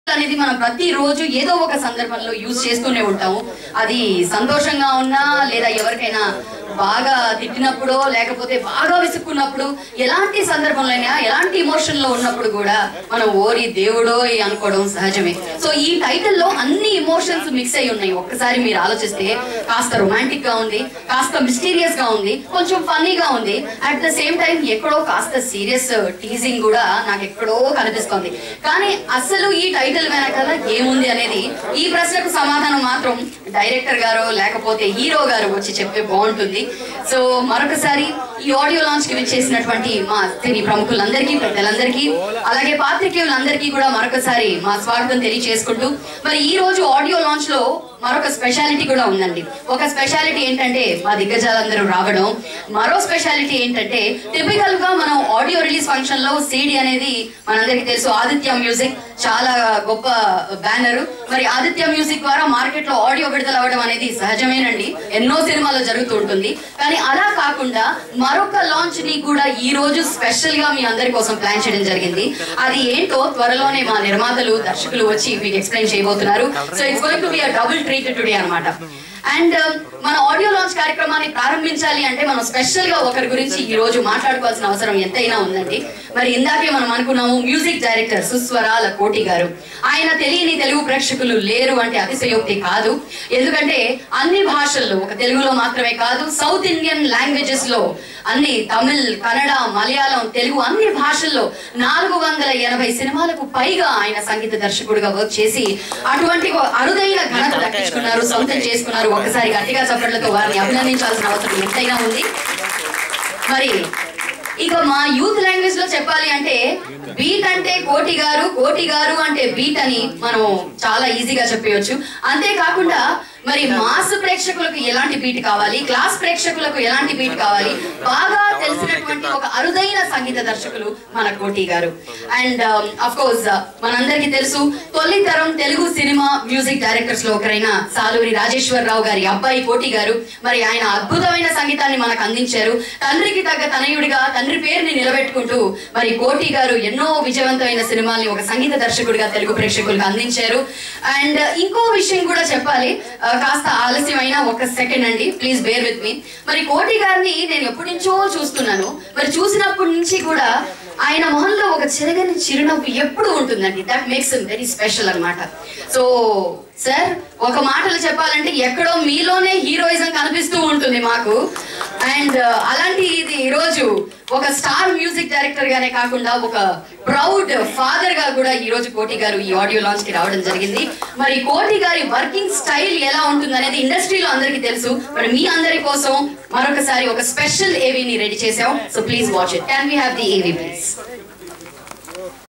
అనేది మనం ప్రతి రోజు ఏదో ఒక సందర్భంలో యూజ్ చేస్తూనే ఉంటాము అది సంతోషంగా ఉన్నా లేదా ఎవరికైనా బాగా తిట్టినప్పుడు లేకపోతే బాగా విసుక్కున్నప్పుడు ఎలాంటి సందర్భంలో అయినా ఎలాంటి ఎమోషన్ లో ఉన్నప్పుడు కూడా మనం ఓరి దేవుడో అనుకోవడం సహజమే సో ఈ టైటిల్ లో అన్ని ఎమోషన్స్ మిక్స్ అయి ఉన్నాయి ఒక్కసారి మీరు ఆలోచిస్తే కాస్త రొమాంటిక్ గా ఉంది కాస్త మిస్టీరియస్ గా ఉంది కొంచెం ఫన్నీగా ఉంది అట్ ద సేమ్ టైం ఎక్కడో కాస్త సీరియస్ టీజింగ్ కూడా నాకు ఎక్కడో కనిపిస్తోంది కానీ అసలు ఈ టైటిల్ వెనకాల ఏముంది అనేది ఈ ప్రశ్నకు సమాధానం మాత్రం డైరెక్టర్ గారు లేకపోతే హీరో గారు వచ్చి చెప్తే బాగుంటుంది సో మరొకసారి ఈ ఆడియో లాంచ్ కి విచ్చేసినటువంటి మా సినీ ప్రముఖులందరికీ పెద్దలందరికీ అలాగే పాత్రికేయులందరికీ కూడా మరొకసారి మా స్వాగతం తెలియజేసుకుంటూ మరి ఈ రోజు ఆడియో లాంచ్ లో మరొక స్పెషాలిటీ కూడా ఉందండి ఒక స్పెషాలిటీ ఏంటంటే మా దిగ్గజాలందరూ రావడం మరో స్పెషాలిటీ ఏంటంటే టిపికల్ గా మనం ఆడియో రిలీజ్ ఫంక్షన్ లో సీడీ అనేది మనందరికీ తెలుసు ఆదిత్య మ్యూజిక్ చాలా గొప్ప బ్యానర్ మరి ఆదిత్య మ్యూజిక్ ద్వారా మార్కెట్ లో ఆడియో విడుదల అవ్వడం అనేది సహజమేనండి ఎన్నో సినిమాల్లో జరుగుతూ ఉంటుంది కానీ అలా కాకుండా మరొక లాంచ్ ని కూడా ఈ రోజు స్పెషల్ గా మీ అందరి కోసం ప్లాన్ చేయడం జరిగింది అది ఏంటో త్వరలోనే మా నిర్మాతలు దర్శకులు వచ్చి మీకు ఎక్స్ప్లెయిన్ చేయబోతున్నారు so it's going to be a double treat today అన్నమాట అండ్ మన ఆడియో లాంచ్ కార్యక్రమాన్ని ప్రారంభించాలి అంటే మనం స్పెషల్ గా ఒకరి గురించి ఈ రోజు మాట్లాడుకోవాల్సిన అవసరం ఎంతైనా ఉందండి మరి ఇందాకే మనం అనుకున్నాము మ్యూజిక్ డైరెక్టర్ సుస్వరాల కోటి గారు ఆయన తెలియని తెలుగు ప్రేక్షకులు లేరు అంటే అతిశయోక్తి కాదు ఎందుకంటే అన్ని భాషల్లో ఒక తెలుగులో మాత్రమే కాదు సౌత్ ఇండియన్ లాంగ్వేజెస్ లో అన్ని తమిళ్ కన్నడ మలయాళం తెలుగు అన్ని భాషల్లో నాలుగు వందల ఎనభై సినిమాలకు పైగా ఆయన సంగీత దర్శకుడిగా వర్క్ చేసి అటువంటి ఒక అరుదైన ఘనత దక్కించుకున్నారు సొంతం చేసుకున్నారు ఒకసారి గట్టిగా చప్పట్లతో వారిని అభినందించాల్సిన అవసరం ఎంతైనా ఉంది మరి ఇక మా యూత్ లాంగ్వేజ్ లో చెప్పాలి అంటే బీట్ అంటే కోటి గారు కోటి గారు అంటే బీట్ అని మనం చాలా ఈజీగా చెప్పవచ్చు అంతేకాకుండా మరి మాస్ ప్రేక్షకులకు ఎలాంటి బీట్ కావాలి క్లాస్ ప్రేక్షకులకు ఎలాంటి బీట్ కావాలి బాగా తెలిసినటువంటి ఒక అరుదైన సంగీత దర్శకులు మన కోటి గారు అండ్ అఫ్ కోర్స్ మనందరికీ తెలుసు తొలి తరం తెలుగు సినిమా మ్యూజిక్ డైరెక్టర్స్ లో ఒకరైన సాలూరి రాజేశ్వరరావు గారి అబ్బాయి కోటి గారు మరి ఆయన అద్భుతమైన సంగీతాన్ని మనకు అందించారు తండ్రికి తగ్గ తనయుడిగా తండ్రి పేరుని నిలబెట్టుకుంటూ మరి కోటి గారు ఎన్నో విజయవంతమైన సినిమాల్ని ఒక సంగీత దర్శకుడిగా తెలుగు ప్రేక్షకులకు అందించారు అండ్ ఇంకో విషయం కూడా చెప్పాలి ఆ, కాస్త ఆలస్యమైన ఒక సెకండ్ అండి ప్లీజ్ బేర్ విత్ మీ మరి కోటి గారిని నేను ఎప్పటి నుంచో చూస్తున్నాను మరి చూసినప్పటి నుంచి కూడా ఆయన మొహంలో ఒక చెరగని చిరునవ్వు ఎప్పుడు ఉంటుందండి దట్ మేక్స్ వెరీ స్పెషల్ అన్నమాట సో సార్ ఒక మాటలు చెప్పాలంటే ఎక్కడో మీలోనే హీరోయిజం కనిపిస్తూ ఉంటుంది మాకు అండ్ అలాంటి ఇది ఈరోజు ఒక స్టార్ మ్యూజిక్ డైరెక్టర్ గానే కాకుండా ఒక ప్రౌడ్ ఫాదర్ గా కూడా ఈ రోజు కోటి గారు ఈ ఆడియో లాంచ్ కి రావడం జరిగింది మరి కోటి గారి వర్కింగ్ స్టైల్ ఎలా ఉంటుంది అనేది ఇండస్ట్రీలో అందరికీ తెలుసు మరి మీ అందరి కోసం మరొకసారి ఒక స్పెషల్ ఏవీని రెడీ చేసాం so please watch it can we have the AV please